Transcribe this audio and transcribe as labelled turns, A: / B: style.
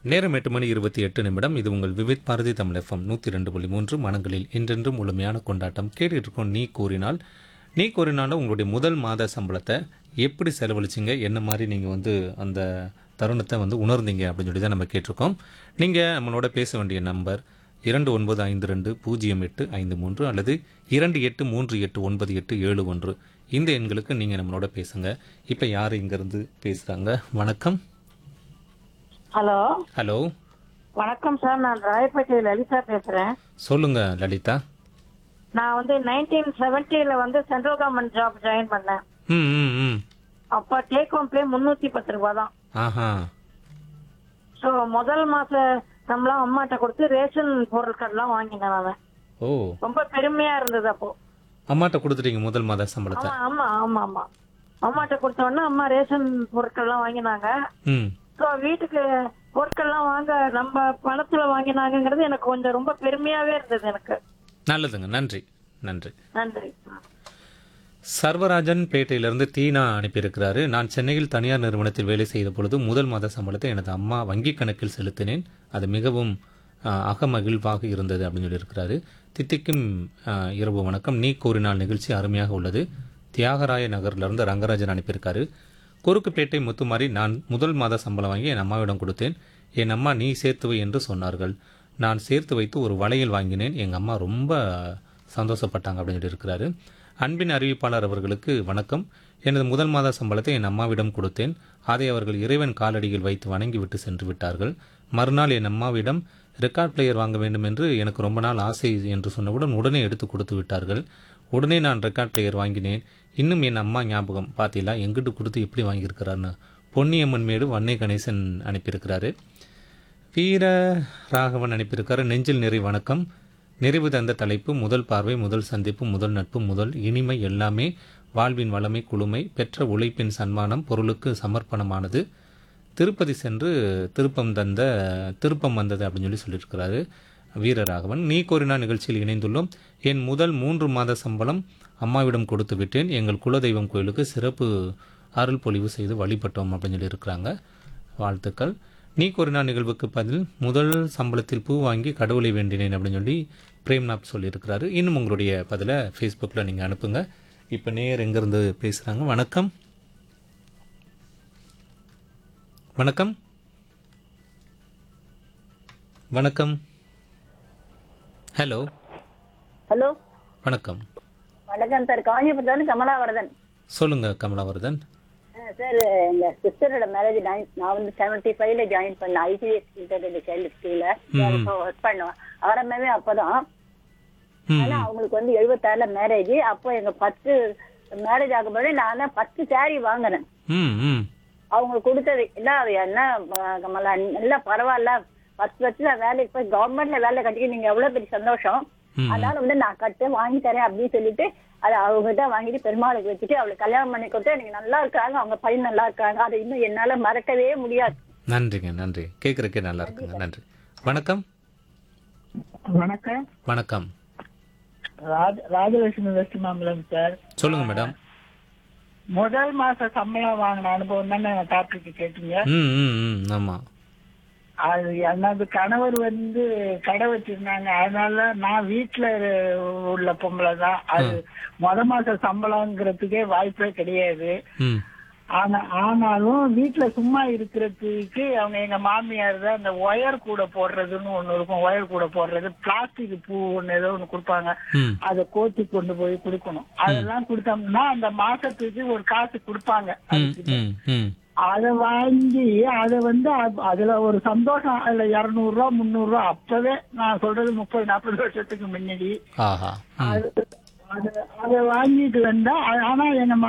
A: நேரம் எட்டு மணி இருபத்தி எட்டு நிமிடம் இது உங்கள் விவித் பாரதி தமிழ் எஃப்எம் நூற்றி ரெண்டு புள்ளி மூன்று மனங்களில் என்றென்றும் முழுமையான கொண்டாட்டம் கேட்டுட்டு இருக்கோம் நீ கூறினால் நீ கூறினாலும் உங்களுடைய முதல் மாத சம்பளத்தை எப்படி செலவழிச்சிங்க என்ன மாதிரி நீங்கள் வந்து அந்த தருணத்தை வந்து உணர்ந்தீங்க அப்படின்னு சொல்லி தான் நம்ம கேட்டிருக்கோம் நீங்கள் நம்மளோட பேச வேண்டிய நம்பர் இரண்டு ஒன்பது ஐந்து ரெண்டு பூஜ்ஜியம் எட்டு ஐந்து மூன்று அல்லது இரண்டு எட்டு மூன்று எட்டு ஒன்பது எட்டு ஏழு ஒன்று இந்த எண்களுக்கு நீங்கள் நம்மளோட பேசுங்க இப்போ யார் இங்கேருந்து பேசுகிறாங்க வணக்கம்
B: ஹலோ
A: ஹலோ
B: வணக்கம் சார் நான் ராயப்பேட்டை லலிதா பேசுறேன்
A: சொல்லுங்க லலிதா
B: நான் வந்து நைன்டீன் செவன்டில வந்து சென்ட்ரல் கவர்மெண்ட் ஜாப் ஜாயின் பண்ணேன்
A: ம் ம் ம்
B: அப்ப டேக் ஹோம் பே முன்னூத்தி பத்து ரூபாய் தான்
A: ஆஹா
B: ஸோ முதல் மாச நம்மளாம் அம்மாட்ட கொடுத்து ரேஷன் பொருட்கள்லாம் வாங்கினேன் நான்
A: ஓ
B: ரொம்ப பெருமையா இருந்தது அப்போ
A: அம்மாட்ட கொடுத்துட்டீங்க முதல் மாத சம்பளத்தை
B: ஆமா ஆமா ஆமா ஆமா அம்மாட்ட கொடுத்த உடனே அம்மா ரேஷன் பொருட்கள்லாம் வாங்கினாங்க
A: ம்
B: ஸோ வீட்டுக்கு பொருட்கள்லாம் வாங்க நம்ம பணத்துல வாங்கினாங்கங்கிறது எனக்கு கொஞ்சம் ரொம்ப பெருமையாவே இருந்தது எனக்கு
A: நல்லதுங்க நன்றி நன்றி
B: நன்றி
A: சர்வராஜன் பேட்டையிலிருந்து தீனா அனுப்பியிருக்கிறாரு நான் சென்னையில் தனியார் நிறுவனத்தில் வேலை செய்த பொழுது முதல் மாத சம்பளத்தை எனது அம்மா வங்கிக் கணக்கில் செலுத்தினேன் அது மிகவும் ஆ, அகமகிழ்வாக இருந்தது அப்படின்னு சொல்லியிருக்கிறாரு தித்திக்கும் ஆ, இரவு வணக்கம் நீ கூறினால் நிகழ்ச்சி அருமையாக உள்ளது தியாகராய நகர்லேருந்து ரங்கராஜன் அனுப்பியிருக்காரு குறுக்குப்பேட்டை முத்துமாரி நான் முதல் மாத சம்பளம் வாங்கி என் அம்மாவிடம் கொடுத்தேன் என் அம்மா நீ சேர்த்து வை என்று சொன்னார்கள் நான் சேர்த்து வைத்து ஒரு வளையல் வாங்கினேன் எங்கள் அம்மா ரொம்ப சந்தோஷப்பட்டாங்க அப்படின்னு சொல்லியிருக்கிறாரு அன்பின் அறிவிப்பாளர் அவர்களுக்கு வணக்கம் எனது முதல் மாத சம்பளத்தை என் அம்மாவிடம் கொடுத்தேன் அதை அவர்கள் இறைவன் காலடியில் வைத்து வணங்கிவிட்டு சென்று விட்டார்கள் மறுநாள் என் அம்மாவிடம் ரெக்கார்ட் பிளேயர் வாங்க வேண்டும் என்று எனக்கு ரொம்ப நாள் ஆசை என்று சொன்னவுடன் உடனே எடுத்து கொடுத்து விட்டார்கள் உடனே நான் ரெக்கார்ட் பிளேயர் வாங்கினேன் இன்னும் என் அம்மா ஞாபகம் பார்த்தீங்களா எங்கிட்டு கொடுத்து எப்படி வாங்கியிருக்கிறான்னு பொன்னியம்மன் மேடு வன்னை கணேசன் அனுப்பியிருக்கிறாரு வீர ராகவன் அனுப்பியிருக்காரு நெஞ்சில் நிறை வணக்கம் நிறைவு தந்த தலைப்பு முதல் பார்வை முதல் சந்திப்பு முதல் நட்பு முதல் இனிமை எல்லாமே வாழ்வின் வளமை குளுமை பெற்ற உழைப்பின் சன்மானம் பொருளுக்கு சமர்ப்பணமானது திருப்பதி சென்று திருப்பம் தந்த திருப்பம் வந்தது அப்படின்னு சொல்லி சொல்லியிருக்கிறாரு வீரராகவன் நீ கோரினா நிகழ்ச்சியில் இணைந்துள்ளோம் என் முதல் மூன்று மாத சம்பளம் அம்மாவிடம் கொடுத்து விட்டேன் எங்கள் குலதெய்வம் கோயிலுக்கு சிறப்பு அருள் பொழிவு செய்து வழிபட்டோம் அப்படின்னு சொல்லி இருக்கிறாங்க வாழ்த்துக்கள் நீ கோரினா நிகழ்வுக்கு பதில் முதல் சம்பளத்தில் பூ வாங்கி கடவுளை வேண்டினேன் அப்படின்னு சொல்லி பிரேம்நாத் சொல்லியிருக்கிறாரு இன்னும் உங்களுடைய பதிலை ஃபேஸ்புக்கில் நீங்கள் அனுப்புங்க இப்போ நேர் எங்கேருந்து பேசுகிறாங்க வணக்கம் வணக்கம் வணக்கம் ஹலோ
C: ஹலோ
A: வணக்கம்
C: வணக்கம் சார் காஞ்சிபுரத்துல கமலாவரதன்
A: சொல்லுங்க கமலாவர்தன்
C: சார் எங்க சிஸ்டரோட மேரேஜ் நான் வந்து செவன்டி ஃபைவ்ல ஜாயின் பண்ணேன் ஐசிஎஸ் இன்டர்நெட் சைல்டு ஸ்கூல்ல ஒர்க் பண்ணுவேன் ஆரம்பமே அப்பதான்
A: ம்
C: ஆனா அவங்களுக்கு வந்து எழுபத்தாறுல மேரேஜ் அப்போ எங்க பத்து மேரேஜ் ஆகும்போது நான் தான் பத்து saree வாங்கினேன்
A: ம் ம்
C: அவங்களுக்கு கொடுத்தது இல்ல அது என்ன அஹ், கமலா நல்லா பரவாயில்ல பத்து வருஷத்துல வேலைக்கு போய் கவர்மெண்ட்ல வேலை கட்டிக்க நீங்க எவ்வளவு பெரிய சந்தோஷம்
A: ம்.
C: அதனால வந்து நான் கட்டு வாங்கி தரேன் அப்படின்னு சொல்லிட்டு அதை அவங்ககிட்ட வாங்கிட்டு பெருமாளுக்கு வச்சுட்டு அவளுக்கு கல்யாணம் பண்ணி கொடுத்து எனக்கு நல்லா இருக்காங்க அவங்க பையன் நல்லா இருக்காங்க அதை இன்னும் என்னால மறக்கவே முடியாது
A: நன்றிங்க நன்றி கேட்குறக்கே நல்லா இருக்குங்க நன்றி வணக்கம்
D: வணக்கம்
A: வணக்கம்
D: ராஜ ராஜலட்சுமி வெஸ்ட் மாம்பலம் சார்
A: சொல்லுங்க மேடம்
D: முதல் மாச சம்பளம் வாங்கின அனுபவம் தானே டாபிக் கேட்டீங்க
A: ம் ம் ம் ஆமாம்
D: அது எனது கணவர் வந்து கடை வச்சிருந்தாங்க அதனால நான் வீட்டுல உள்ள பொம்பளை தான் அது முத மாச சம்பளங்கிறதுக்கே வாய்ப்பே கிடையாது
A: ம்
D: ஆனா ஆனாலும் வீட்டுல சும்மா இருக்கிறதுக்கு அவங்க எங்க மாமியார் தான் இந்த ஒயர் கூட போடுறதுன்னு ஒண்ணு இருக்கும் ஒயர் கூட போடுறது பிளாஸ்டிக் பூ ஒண்ணு ஏதோ ஒண்ணு கொடுப்பாங்க
A: ம்
D: அதை கோத்தி கொண்டு போய் கொடுக்கணும் அதெல்லாம் கொடுத்தோம்னா அந்த மாசத்துக்கு ஒரு காசு கொடுப்பாங்க
A: ம் ம் ம்
D: அதை வாங்கி அதை வந்து அ- அதுல ஒரு சந்தோஷம் அதுல இருநூறு ரூபா முந்நூறு ரூபா அப்பவே நான் சொல்றது முப்பது நாற்பது வருஷத்துக்கு முன்னாடி
A: ஆஹா ம்
D: அது- அது- அதை வாங்கிட்டு வந்தா ஆனா எங்க